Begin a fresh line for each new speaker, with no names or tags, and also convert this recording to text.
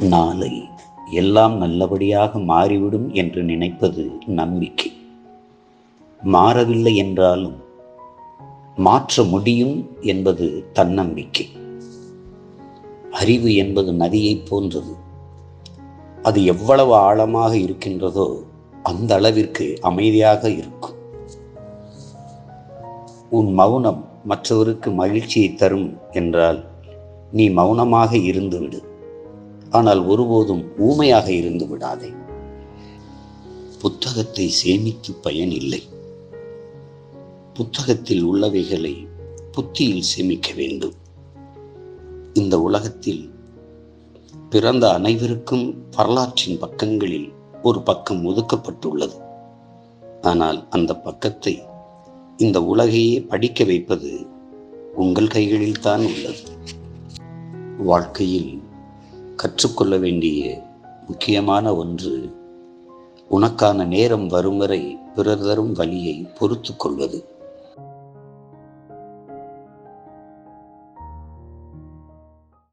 நாளை எல்லாம் நல்லபடியாக மாறிவிடும் என்று நினைப்பது நம்பிக்கை மாறவில்லை என்றாலும் மாற்ற முடியும் என்பது தன்னம்பிக்கை அறிவு என்பது நதியைப் போன்றது அது எவ்வளவு ஆழமாக இருக்கின்றதோ அந்த அளவிற்கு அமைதியாக இருக்கும் உன் மௌனம் மற்றவருக்கு மகிழ்ச்சியை தரும் என்றால் நீ மௌனமாக இருந்துவிடு ஆனால் ஒருபோதும் ஊமையாக இருந்து விடாதே புத்தகத்தை சேமித்து பயன் இல்லை புத்தகத்தில் உள்ளவைகளை புத்தியில் சேமிக்க வேண்டும் இந்த உலகத்தில் பிறந்த அனைவருக்கும் வரலாற்றின் பக்கங்களில் ஒரு பக்கம் ஒதுக்கப்பட்டுள்ளது ஆனால் அந்த பக்கத்தை இந்த உலகையே படிக்க வைப்பது உங்கள் கைகளில் தான் உள்ளது வாழ்க்கையில் கற்றுக்கொள்ள வேண்டிய முக்கியமான ஒன்று உனக்கான நேரம் வரும் வரை பிறர் தரும் வழியை பொறுத்து கொள்வது